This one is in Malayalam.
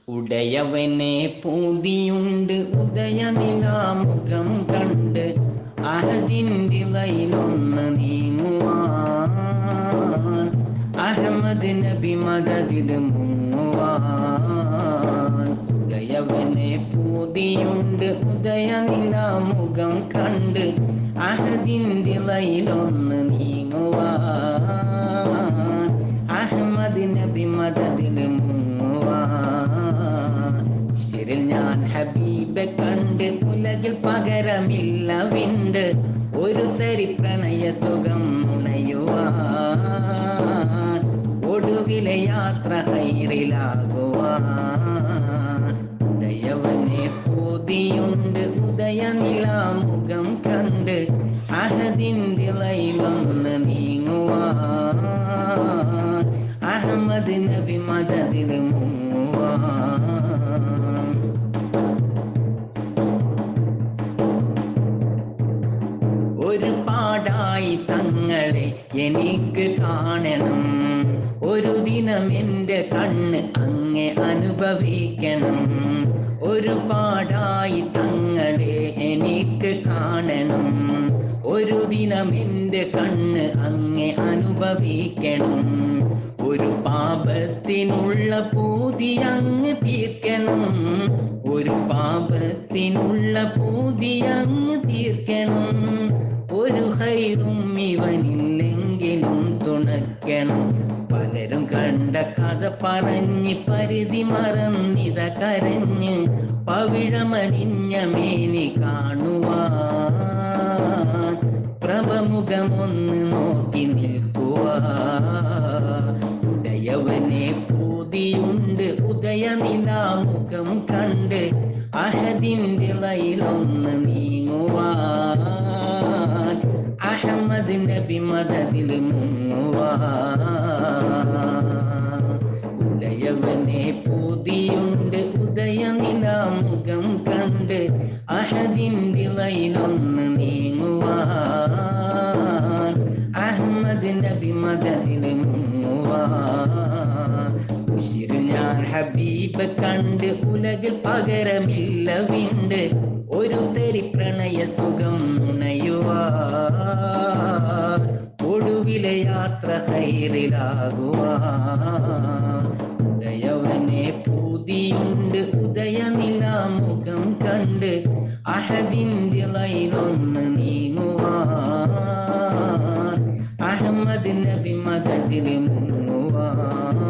ഉടയവനെ പൂതിയുണ്ട് ഉദയനിലാമുഖം കണ്ട് അഹദിൻ്റെ വയിലൊന്ന് നീങ്ങുവാൻ അഹമ്മദ് നബി മദതിൽ മുങ്ങുവാൻ ഉടയവനെ പൂതിയുണ്ട് ഉദയനിലാമുഖം കണ്ട് അഹദിൻ്റെ വയിലൊന്ന് നീങ്ങുവാൻ അഹമ്മദ് നബി മദതിൽ മുങ്ങുവാൻ ശരിൽ ഞാൻ ഹബീബെ കണ്ട് ഉലകിൽ പകരമില്ല വിണ്ട് ഒരു തരി പ്രണയ സുഖം ഉണയുവാൻ ഒടുവിലെ യാത്ര ഹൈറിലാകുവാൻ ഉദയവനെ പൂതിയുണ്ട് ഉദയനിലാമുഖം കണ്ട് അഹദിൻ്റെ ലൈലൊന്ന് നീങ്ങുവാൻ അഹമ്മദ് നബി മദതിൽ മുങ്ങുവാൻ ഒരു പാടായി തങ്ങളെ എനിക്ക് കാണണം ഒരു ദിനം എൻ്റെ കണ്ണ് അങ്ങെ അനുഭവിക്കണം ഒരു പാടായി തങ്ങളെ എനിക്ക് കാണണം ഒരു ദിനം എൻ്റെ കണ്ണ് അങ്ങെ അനുഭവിക്കണം ഒരു പാപത്തിനുള്ള പൂതി അങ്ങ് തീർക്കണം ഒരു പാപത്തിനുള്ള പൂതി അങ്ങ് തീർക്കണം ഒരു ഹൈറും ഇവനില്ലെങ്കിലും തുണയ്ക്കണം പലരും കണ്ട കഥ പറഞ്ഞ് പരിധി മറന്നിത കരഞ്ഞ് പവിഴമരിഞ്ഞ മേനി കാണുവാൻ പ്രഭമുഖമൊന്ന് നോക്കി നിൽക്കുവാൻ ഉദയവനെ പൂതിയുണ്ട് ഉദയനിലാമുഖം കണ്ട് അഹദിൻ്റെ ലയിലൊന്ന് നീങ്ങുവാൻ അഹമ്മദ് നബി മദതിൽ മുങ്ങുവാൻ ഉദയവനെ പൂതിയുണ്ട് ഉദയനിലാമുഖം കണ്ട് അഹദിൻ്റെ ലയിലൊന്ന് നീങ്ങുവാൻ അഹമ്മദ് നബി മദതിൽ മുങ്ങുവാൻ ഉശിർ ഞാൻ ഹബീബ് കണ്ട് ഉലകിൽ പകരമില്ല വിണ്ട് ഒരു തരി പ്രണയ സുഖം നുണയുവാൻ ഒടുവിലെ യാത്ര ഹൈറിലാകുവാൻ ഉദയവനെ പൂതിയുണ്ട് ഉദയനിലാമുഖം കണ്ട് അഹദിൻ്റെ ലൈലൊന്ന് നീങ്ങുവാൻ അഹമ്മദ് നബി മദതിൽ മുങ്ങുവാൻ